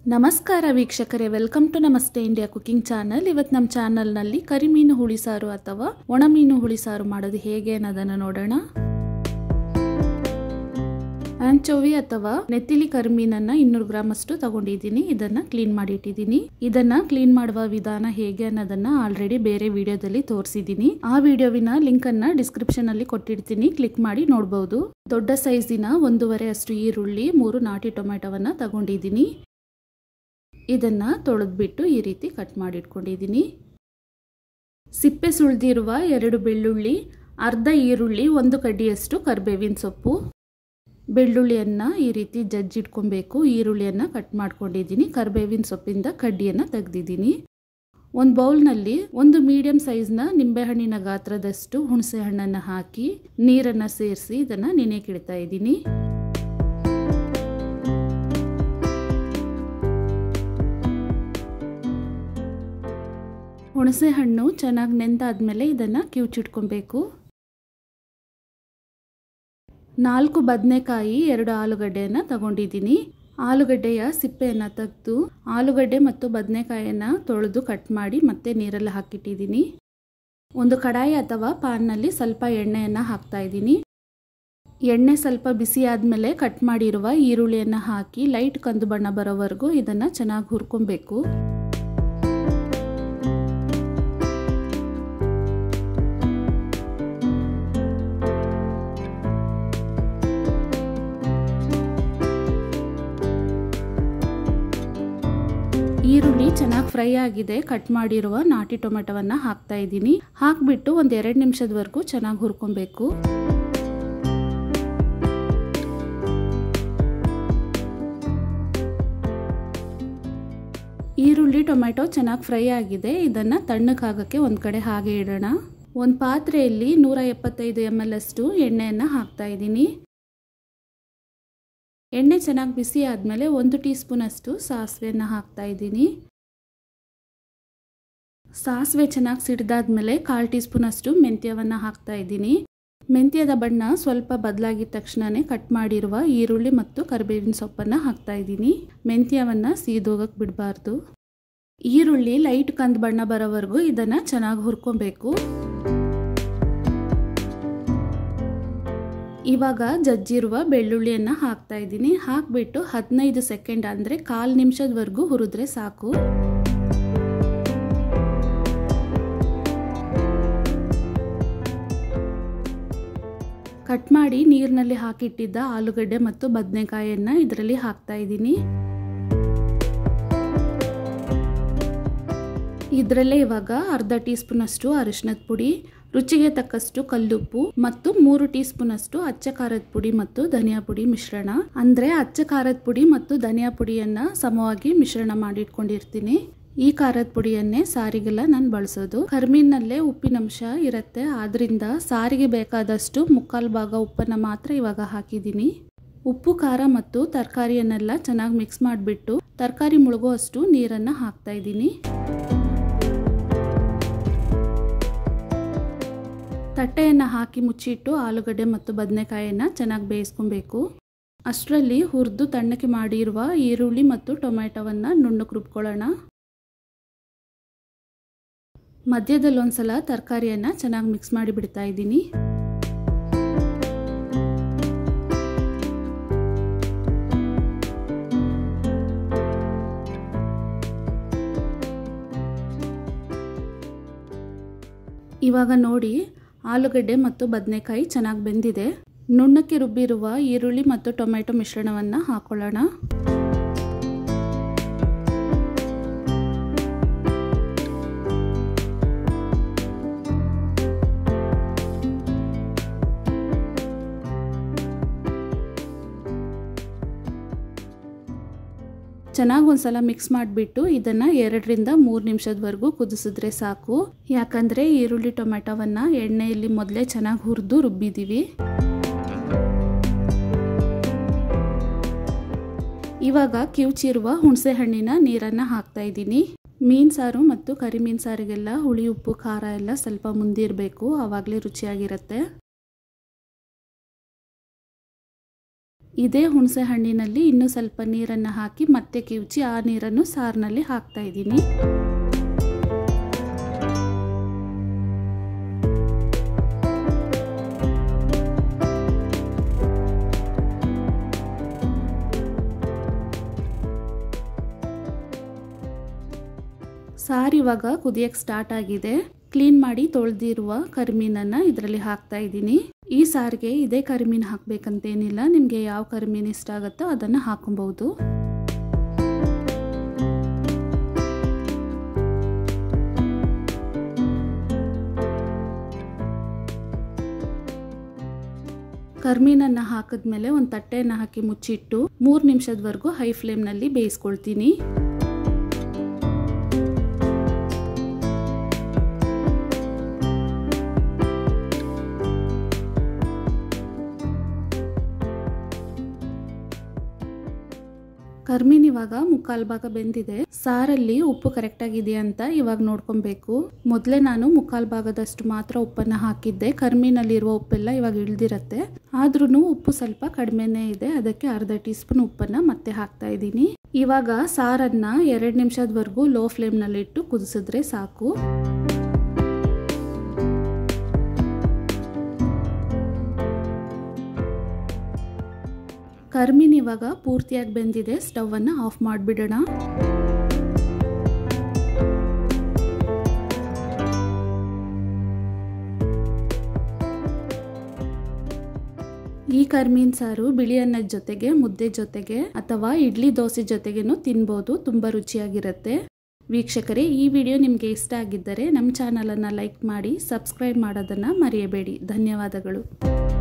ನಮಸ್ಕಾರ ವೀಕ್ಷಕರೇ welcome to Namaste India cooking channel ಇವತ್ತು ನಮ್ಮ ಚಾನಲ್ನಲ್ಲಿ ಕರಿಮೀನು ಹುಳಿಸಾರು ಅಥವಾ ಒಣಮೀನು ಹುಳಿಸಾರು ಮಾಡೋದು ಹೇಗೆ ಅನ್ನೋದನ್ನು ನೋಡೋಣ ಆಂಚೋವಿ ಅಥವಾ ನೆತ್ತಿಲಿ ಕರಿಮೀನನ್ನ ಇನ್ನೂರು ಗ್ರಾಮ್ ಅಷ್ಟು ತಗೊಂಡಿದ್ದೀನಿ ಇದನ್ನ ಕ್ಲೀನ್ ಮಾಡಿ ಇಟ್ಟಿದ್ದೀನಿ ಇದನ್ನ ಕ್ಲೀನ್ ಮಾಡುವ ವಿಧಾನ ಹೇಗೆ ಅನ್ನೋದನ್ನ ಆಲ್ರೆಡಿ ಬೇರೆ ವಿಡಿಯೋದಲ್ಲಿ ತೋರಿಸಿದ್ದೀನಿ ಆ ವಿಡಿಯೋವಿನ ಲಿಂಕ್ ಅನ್ನ ಡಿಸ್ಕ್ರಿಪ್ಷನ್ ಅಲ್ಲಿ ಕೊಟ್ಟಿರ್ತೀನಿ ಕ್ಲಿಕ್ ಮಾಡಿ ನೋಡಬಹುದು ದೊಡ್ಡ ಸೈಜಿನ ಒಂದೂವರೆ ಅಷ್ಟು ಈರುಳ್ಳಿ ಮೂರು ನಾಟಿ ಟೊಮೆಟೊವನ್ನ ತಗೊಂಡಿದ್ದೀನಿ ಇದನ್ನ ತೊಳೆದ್ಬಿಟ್ಟು ಈ ರೀತಿ ಕಟ್ ಮಾಡಿ ಇಟ್ಕೊಂಡಿದ್ದೀನಿ ಸಿಪ್ಪೆ ಸುಳಿದಿರುವ ಎರಡು ಬೆಳ್ಳುಳ್ಳಿ ಅರ್ಧ ಈರುಳ್ಳಿ ಒಂದು ಕಡ್ಡಿಯಷ್ಟು ಕರಿಬೇವಿನ ಸೊಪ್ಪು ಬೆಳ್ಳುಳ್ಳಿಯನ್ನು ಈ ರೀತಿ ಜಜ್ಜಿಟ್ಕೊಬೇಕು ಈರುಳ್ಳಿಯನ್ನು ಕಟ್ ಮಾಡ್ಕೊಂಡಿದ್ದೀನಿ ಕರಿಬೇವಿನ ಸೊಪ್ಪಿಂದ ಕಡ್ಡಿಯನ್ನು ತೆಗೆದಿದ್ದೀನಿ ಒಂದು ಬೌಲ್ನಲ್ಲಿ ಒಂದು ಮೀಡಿಯಂ ಸೈಜ್ನ ನಿಂಬೆಹಣ್ಣಿನ ಗಾತ್ರದಷ್ಟು ಹುಣಸೆ ಹಣ್ಣನ್ನು ಹಾಕಿ ನೀರನ್ನು ಸೇರಿಸಿ ಇದನ್ನು ನೆನೆಕಿಡ್ತಾ ಇದ್ದೀನಿ ಹುಣಸೆ ಹಣ್ಣು ಚೆನ್ನಾಗಿ ನೆಂದಾದ್ಮೇಲೆ ಇದನ್ನು ಕಿವುಚಿಟ್ಕೊಬೇಕು ನಾಲ್ಕು ಬದನೆಕಾಯಿ ಎರಡು ಆಲೂಗಡ್ಡೆಯನ್ನು ತಗೊಂಡಿದ್ದೀನಿ ಆಲೂಗಡ್ಡೆಯ ಸಿಪ್ಪೆಯನ್ನು ತೆಗೆದು ಆಲೂಗಡ್ಡೆ ಮತ್ತು ಬದನೆಕಾಯಿಯನ್ನು ತೊಳೆದು ಕಟ್ ಮಾಡಿ ಮತ್ತೆ ನೀರಲ್ಲಿ ಹಾಕಿಟ್ಟಿದ್ದೀನಿ ಒಂದು ಕಡಾಯಿ ಅಥವಾ ಪಾನ್ನಲ್ಲಿ ಸ್ವಲ್ಪ ಎಣ್ಣೆಯನ್ನು ಹಾಕ್ತಾ ಇದ್ದೀನಿ ಎಣ್ಣೆ ಸ್ವಲ್ಪ ಬಿಸಿ ಆದಮೇಲೆ ಕಟ್ ಮಾಡಿರುವ ಈರುಳ್ಳಿಯನ್ನು ಹಾಕಿ ಲೈಟ್ ಕಂದು ಬಣ್ಣ ಬರೋವರೆಗೂ ಇದನ್ನು ಚೆನ್ನಾಗಿ ಹುರ್ಕೊಬೇಕು ಈರುಳ್ಳಿ ಚೆನ್ನಾಗಿ ಫ್ರೈ ಆಗಿದೆ ಕಟ್ ಮಾಡಿರುವ ನಾಟಿ ಟೊಮೆಟೊವನ್ನು ಹಾಕ್ತಾ ಇದ್ದೀನಿ ಹಾಕ್ಬಿಟ್ಟು ಒಂದು ಎರಡು ನಿಮಿಷದವರೆಗೂ ಚೆನ್ನಾಗಿ ಹುರ್ಕೊಬೇಕು ಈರುಳ್ಳಿ ಟೊಮೆಟೊ ಚೆನ್ನಾಗಿ ಫ್ರೈ ಆಗಿದೆ ಇದನ್ನು ತಣ್ಣಕ್ಕಾಗಕ್ಕೆ ಒಂದು ಕಡೆ ಹಾಗೆ ಇಡೋಣ ಒಂದು ಪಾತ್ರೆಯಲ್ಲಿ ನೂರ ಎಪ್ಪತ್ತೈದು ಎಮ್ ಎಲ್ ಅಷ್ಟು ಎಣ್ಣೆಯನ್ನು ಹಾಕ್ತಾ ಇದ್ದೀನಿ ಎಣ್ಣೆ ಚೆನ್ನಾಗಿ ಬಿಸಿ ಆದಮೇಲೆ ಒಂದು ಟೀ ಸ್ಪೂನಷ್ಟು ಸಾಸಿವೆಯನ್ನು ಹಾಕ್ತಾ ಇದ್ದೀನಿ ಸಾಸಿವೆ ಚೆನ್ನಾಗಿ ಸಿಡ್ದಾದ್ಮೇಲೆ ಕಾಲು ಟೀ ಸ್ಪೂನಷ್ಟು ಮೆಂತ್ಯವನ್ನು ಹಾಕ್ತಾ ಇದ್ದೀನಿ ಮೆಂತ್ಯದ ಬಣ್ಣ ಸ್ವಲ್ಪ ಬದಲಾಗಿದ ತಕ್ಷಣವೇ ಕಟ್ ಮಾಡಿರುವ ಈರುಳ್ಳಿ ಮತ್ತು ಕರಿಬೇವಿನ ಸೊಪ್ಪನ್ನು ಹಾಕ್ತಾ ಇದ್ದೀನಿ ಮೆಂತ್ಯವನ್ನು ಸೀದೋಗಕ್ಕೆ ಬಿಡಬಾರ್ದು ಈರುಳ್ಳಿ ಲೈಟ್ ಕಂದು ಬಣ್ಣ ಬರೋವರೆಗೂ ಇದನ್ನು ಚೆನ್ನಾಗಿ ಹುರ್ಕೊಬೇಕು ಇವಾಗ ಜಜ್ಜಿರುವ ಬೆಳ್ಳುಳ್ಳಿಯನ್ನು ಹಾಕ್ತಾ ಇದ್ದೀನಿ ಹಾಕ್ಬಿಟ್ಟು ಹದಿನೈದು ಸೆಕೆಂಡ್ ಅಂದರೆ ಕಾಲು ನಿಮಿಷದವರೆಗೂ ಹುರಿದ್ರೆ ಸಾಕು ಕಟ್ ಮಾಡಿ ನೀರಿನಲ್ಲಿ ಹಾಕಿಟ್ಟಿದ್ದ ಆಲೂಗಡ್ಡೆ ಮತ್ತು ಬದನೆಕಾಯಿಯನ್ನು ಇದರಲ್ಲಿ ಹಾಕ್ತಾ ಇದ್ದೀನಿ ಇದರಲ್ಲೇ ಇವಾಗ ಅರ್ಧ ಟೀ ಸ್ಪೂನಷ್ಟು ಅರಿಶಿನದ ಪುಡಿ ರುಚಿಗೆ ತಕ್ಕಷ್ಟು ಕಲ್ಲುಪ್ಪು ಮತ್ತು ಮೂರು ಟೀ ಸ್ಪೂನ್ ಅಷ್ಟು ಅಚ್ಚ ಖಾರದ ಪುಡಿ ಮತ್ತು ಧನಿಯಾ ಪುಡಿ ಮಿಶ್ರಣ ಅಂದ್ರೆ ಅಚ್ಚ ಖಾರದ ಪುಡಿ ಮತ್ತು ಧನಿಯಾ ಪುಡಿಯನ್ನ ಸಮವಾಗಿ ಮಿಶ್ರಣ ಮಾಡಿಟ್ಕೊಂಡಿರ್ತೀನಿ ಈ ಖಾರದ ಪುಡಿಯನ್ನೇ ಸಾರಿಗೆಲ್ಲ ನಾನು ಬಳಸೋದು ಕರ್ಮೀನಲ್ಲೇ ಉಪ್ಪಿನಂಶ ಇರುತ್ತೆ ಆದ್ರಿಂದ ಸಾರಿಗೆ ಬೇಕಾದಷ್ಟು ಮುಕ್ಕಾಲು ಭಾಗ ಉಪ್ಪನ್ನು ಮಾತ್ರ ಇವಾಗ ಹಾಕಿದ್ದೀನಿ ಉಪ್ಪು ಖಾರ ಮತ್ತು ತರಕಾರಿಯನ್ನೆಲ್ಲ ಚೆನ್ನಾಗಿ ಮಿಕ್ಸ್ ಮಾಡಿಬಿಟ್ಟು ತರಕಾರಿ ಮುಳುಗೋ ಅಷ್ಟು ನೀರನ್ನು ಹಾಕ್ತಾ ಇದ್ದೀನಿ ತಟ್ಟೆಯನ್ನು ಹಾಕಿ ಮುಚ್ಚಿಟ್ಟು ಆಲೂಗಡ್ಡೆ ಮತ್ತು ಬದನೆಕಾಯಿಯನ್ನು ಚೆನ್ನಾಗಿ ಬೇಯಿಸ್ಕೊಬೇಕು ಅಷ್ಟರಲ್ಲಿ ಹುರಿದು ತಣ್ಣಕ್ಕೆ ಮಾಡಿರುವ ಈರುಳ್ಳಿ ಮತ್ತು ಟೊಮೆಟೊವನ್ನು ನುಣ್ಣಕ್ಕೆ ರುಬ್ಕೊಳ್ಳೋಣ ಮಧ್ಯದಲ್ಲಿ ಒಂದ್ಸಲ ತರಕಾರಿಯನ್ನು ಚೆನ್ನಾಗಿ ಮಿಕ್ಸ್ ಮಾಡಿ ಬಿಡ್ತಾ ಇದ್ದೀನಿ ಇವಾಗ ನೋಡಿ ಆಲೂಗಡ್ಡೆ ಮತ್ತು ಬದನೆಕಾಯಿ ಚೆನ್ನಾಗಿ ಬೆಂದಿದೆ ನುಣ್ಣಕ್ಕೆ ರುಬ್ಬಿರುವ ಈರುಳ್ಳಿ ಮತ್ತು ಟೊಮೆಟೊ ಮಿಶ್ರಣವನ್ನು ಹಾಕೊಳ್ಳೋಣ ಚೆನ್ನಾಗಿ ಒಂದ್ಸಲ ಮಿಕ್ಸ್ ಮಾಡಿಬಿಟ್ಟು ಇದನ್ನು ಎರಡರಿಂದ ಮೂರು ನಿಮಿಷದವರೆಗೂ ಕುದಿಸಿದ್ರೆ ಸಾಕು ಯಾಕಂದರೆ ಈರುಳ್ಳಿ ಟೊಮೆಟೊವನ್ನು ಎಣ್ಣೆಯಲ್ಲಿ ಮೊದಲೇ ಚೆನ್ನಾಗಿ ಹುರಿದು ರುಬ್ಬಿದ್ದೀವಿ ಇವಾಗ ಕಿವುಚಿರುವ ಹುಣಸೆ ಹಣ್ಣಿನ ನೀರನ್ನು ಹಾಕ್ತಾ ಇದ್ದೀನಿ ಮೀನು ಸಾರು ಮತ್ತು ಕರಿಮೀನು ಸಾರಿಗೆಲ್ಲ ಹುಳಿ ಉಪ್ಪು ಖಾರ ಎಲ್ಲ ಸ್ವಲ್ಪ ಮುಂದಿರಬೇಕು ಆವಾಗಲೇ ರುಚಿಯಾಗಿರುತ್ತೆ ಇದೇ ಹುಣಸೆ ಹಣ್ಣಿನಲ್ಲಿ ಇನ್ನೂ ಸ್ವಲ್ಪ ನೀರನ್ನು ಹಾಕಿ ಮತ್ತೆ ಕಿವುಚಿ ಆ ನೀರನ್ನು ಸಾರಿನಲ್ಲಿ ಹಾಕ್ತಾ ಇದ್ದೀನಿ ಸಾರು ಇವಾಗ ಕುದಿಯಕ್ಕೆ ಸ್ಟಾರ್ಟ್ ಆಗಿದೆ ಕ್ಲೀನ್ ಮಾಡಿ ತೊಳೆದಿರುವ ಕರಿಮೀನನ್ನು ಇದರಲ್ಲಿ ಹಾಕ್ತಾ ಇದ್ದೀನಿ ಈ ಸಾರಿಗೆ ಇದೇ ಕರಿಮೀನು ಹಾಕಬೇಕಂತೇನಿಲ್ಲ ನಿಮಗೆ ಯಾವ ಕರಿಮೀನು ಇಷ್ಟ ಆಗುತ್ತೋ ಅದನ್ನು ಹಾಕೊಬಹುದು ಕರ್ಮೀನನ್ನು ಹಾಕಿದ್ಮೇಲೆ ಒಂದು ತಟ್ಟೆಯನ್ನು ಹಾಕಿ ಮುಚ್ಚಿಟ್ಟು ಮೂರು ನಿಮಿಷದವರೆಗೂ ಹೈ ಫ್ಲೇಮ್ನಲ್ಲಿ ಬೇಯಿಸ್ಕೊಳ್ತೀನಿ ಕರ್ಮೀನ್ ಇವಾಗ ಮುಕ್ಕಾಲು ಭಾಗ ಬೆಂದಿದೆ ಸಾರಲ್ಲಿ ಉಪ್ಪು ಕರೆಕ್ಟ್ ಆಗಿದೆಯಾ ಅಂತ ಇವಾಗ ನೋಡ್ಕೊಬೇಕು ಮೊದಲೇ ನಾನು ಮುಕ್ಕಾಲು ಭಾಗದಷ್ಟು ಮಾತ್ರ ಉಪ್ಪನ್ನು ಹಾಕಿದ್ದೆ ಕರ್ಮೀನಲ್ಲಿರುವ ಉಪ್ಪೆಲ್ಲ ಇವಾಗ ಇಳ್ದಿರತ್ತೆ ಆದ್ರೂ ಉಪ್ಪು ಸ್ವಲ್ಪ ಕಡಿಮೆನೇ ಇದೆ ಅದಕ್ಕೆ ಅರ್ಧ ಟೀ ಸ್ಪೂನ್ ಉಪ್ಪನ್ನು ಮತ್ತೆ ಹಾಕ್ತಾ ಇದ್ದೀನಿ ಇವಾಗ ಸಾರನ್ನ ಎರಡು ನಿಮಿಷದವರೆಗೂ ಲೋ ಫ್ಲೇಮ್ನಲ್ಲಿಟ್ಟು ಕುದಿಸಿದ್ರೆ ಸಾಕು ಕರ್ಮೀನ್ ಇವಾಗ ಪೂರ್ತಿಯಾಗಿ ಬೆಂದಿದೆ ಸ್ಟವನ್ನು ಆಫ್ ಮಾಡಿಬಿಡೋಣ ಈ ಕರ್ಮೀನ್ ಸಾರು ಬಿಳಿ ಅನ್ನದ ಜೊತೆಗೆ ಮುದ್ದೆ ಜೊತೆಗೆ ಅಥವಾ ಇಡ್ಲಿ ದೋಸೆ ಜೊತೆಗೇನು ತಿನ್ಬೋದು ತುಂಬ ರುಚಿಯಾಗಿರುತ್ತೆ ವೀಕ್ಷಕರೇ ಈ ವಿಡಿಯೋ ನಿಮಗೆ ಇಷ್ಟ ಆಗಿದ್ದರೆ ನಮ್ಮ ಚಾನಲನ್ನು ಲೈಕ್ ಮಾಡಿ ಸಬ್ಸ್ಕ್ರೈಬ್ ಮಾಡೋದನ್ನು ಮರೆಯಬೇಡಿ ಧನ್ಯವಾದಗಳು